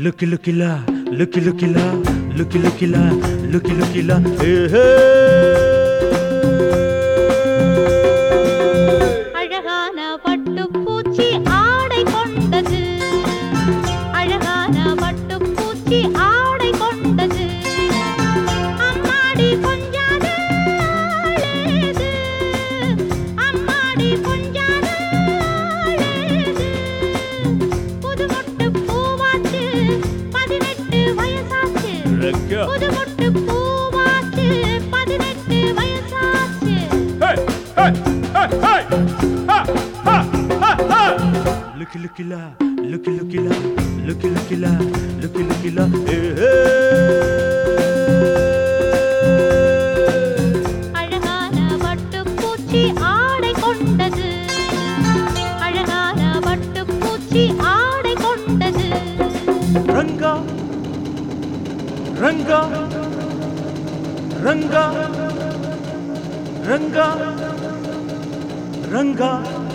Looky, looky la, looky, looky la, looky, looky la, looky, looky la. Hey, hey. அழகான பட்டுப்பூச்சி ஆடை கொண்டது அழகான பட்டுப்பூச்சி ஆடை கொண்டது அம்மாடி கொஞ்சாத ஆளேது அம்மாடி கொஞ்சாத ஆளேது புது மொட்டு பூவாச்சு பதினெட்டு வயசாச்சு Ragga. புது மொட்டு பூவாச்சு பதினெட்டு வயசாச்சு Hey, hey, hey, hey. Ha, ha, ha, ha. Looky, looky la, looky, looky la, looky, looky la, looky, looky la. Hey, hey. அழகான பட்டுப்பூச்சி ஆடை கொண்டது அழகான பட்டுப்பூச்சி ஆடை கொண்டது Ranga, Ranga, Ranga, Ranga, Ranga,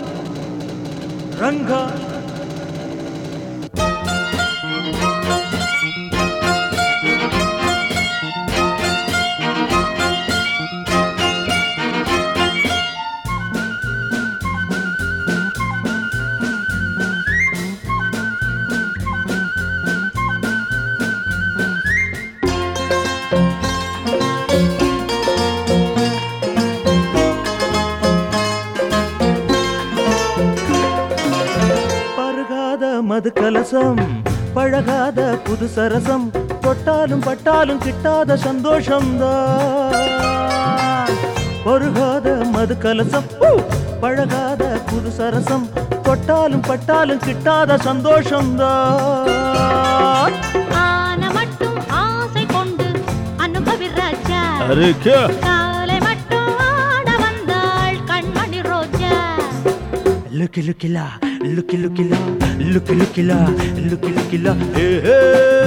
Ranga. பருகாத மது கலசம் பழகாத புது சரசம் தொட்டாலும் பட்டாலும் கிட்டாத சந்தோஷம்தான் பருகாத மது கலசம் ஊ! பழகாத புது சரசம் தொட்டாலும் பட்டாலும் கிட்டாத சந்தோஷம்தான் ஆன மட்டும் ஆசை கொண்டு அனுபவி ராஜா காலை மட்டும் ஆட வந்தாள் கண்மணி ரோஜா Looky, looky la, looky, looky la, looky, looky la, looky, looky la. Hey, hey.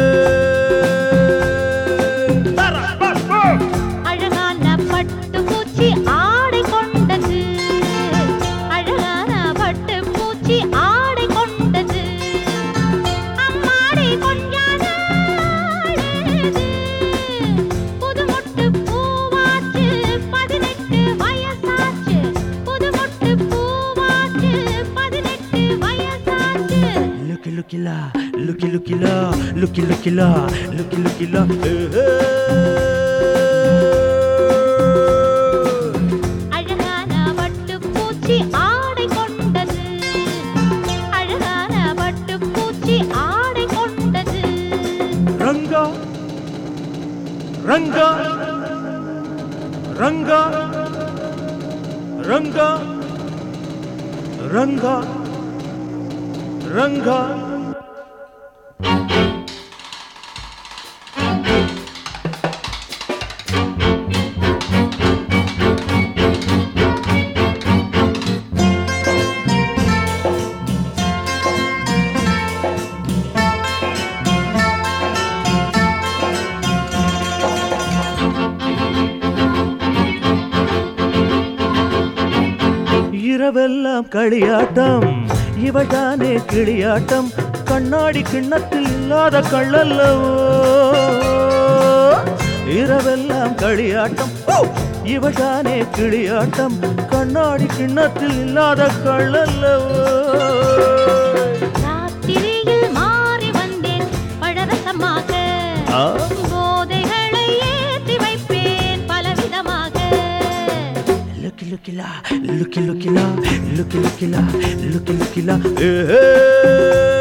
அழகான பட்டுப்பூச்சி ஆடை கொண்டது அழகான பட்டுப்பூச்சி ஆடை கொண்டது அம்மாடி கொஞ்சாத ஆளேது. புது மொட்டு பூவாச்சு பதினெட்டு வயசாச்சு புது மொட்டு பூவாச்சு பதினெட்டு வயசாச்சு Looky, looky la, looky, looky la, looky, looky la, looky, looky la. Hey, hey. அழகான பட்டுப்பூச்சி ஆடை கொண்டது அழகான பட்டுப்பூச்சி ஆடை கொண்டது Ranga, Ranga, Ranga, Ranga, Ranga, Ranga. இரவெல்லாம் களியாட்டம் இவள்தானே கிளியாட்டம் கண்ணாடி கிண்ணத்தில் இல்லாத கள்ளல்லவோ இரவெல்லாம் களியாட்டம் ஓ! இவள்தானே கிளியாட்டம் கண்ணாடி கிண்ணத்தில் இல்லாத கள்ளல்லவோ ராத்திரியில் மாறி வந்தேன் பழரசமாக ஆ? போதைகளை ஏற்றி வைப்பேன் பலவிதமாக Looky, looky la, looky, looky la, looky, looky la, looky, looky la. Hey, hey.